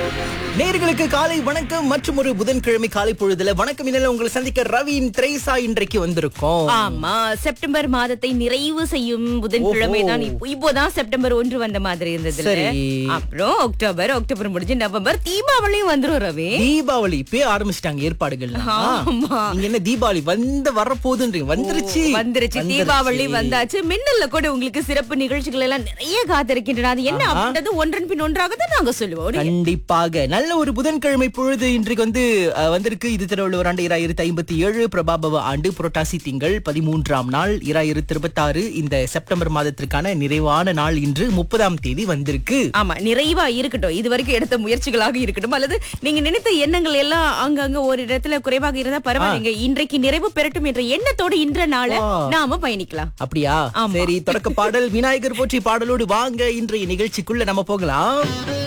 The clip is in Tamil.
நேர்களுக்கு காலை வணக்கம் மற்றும் ஒரு புதன்கிழமை காலை பொழுதுல வணக்கம் இணையில உங்களை சந்திக்க ரவின் திரேசா இன்றைக்கு வந்திருக்கோம் ஆமா செப்டம்பர் மாதத்தை நிறைவு செய்யும் புதன்கிழமை ஓஹோ. தான் இப்போ இப்போதான் செப்டம்பர் ஒன்று வந்த மாதிரி இருந்தது சரி. அப்புறம் அக்டோபர் அக்டோபர் முடிஞ்சு நவம்பர் தீபாவளியும் வந்துரும் ரவி தீபாவளி இப்பயே ஆரம்பிச்சிட்டாங்க ஏற்பாடுகள் ஆமா. நீங்க என்ன தீபாவளி வந்த வரப்போகுதுன்றீங்க வந்துருச்சு வந்துருச்சு தீபாவளி வந்தாச்சு மின்னல்ல கூட உங்களுக்கு சிறப்பு நிகழ்ச்சிகள் எல்லாம் நிறைய காத்திருக்கின்றன அது என்ன அப்படின்றது ஒன்றன் பின் ஒன்றாக தான் நாங்க சொல்லுவோம் நீங்க- கண்டிப்பாக நல்ல ஒரு புதன்கிழமை பொழுது இன்றைக்கு வந்து அஹ், வந்திருக்கு இது திருவள்ளுவர் ஆண்டு இராயிரத்தி ஐம்பத்தி ஏழு பிரபாபவ ஆண்டு புரட்டாசி திங்கள் பதிமூன்றாம் நாள் இராயிரத்தி இருபத்தாறு இந்த செப்டம்பர் மாதத்திற்கான நிறைவான நாள் இன்று முப்பதாம் தேதி வந்திருக்கு ஆமா நிறைவா இருக்கட்டும் இது வரைக்கும் எடுத்த முயற்சிகளாக இருக்கட்டும் அல்லது நீங்க நினைத்த எண்ணங்கள் எல்லாம் அங்கங்க ஒரு இடத்துல குறைவாக இருந்தா பரவாயில்லைங்க இன்றைக்கு நிறைவு பெறட்டும் என்ற எண்ணத்தோடு இன்ற நாள வா. நாம பயணிக்கலாம் அப்படியா ஆமா. சரி தொடக்க பாடல் விநாயகர் போற்றி பாடலோடு வாங்க இன்றைய நிகழ்ச்சிக்குள்ள நம்ம போகலாம்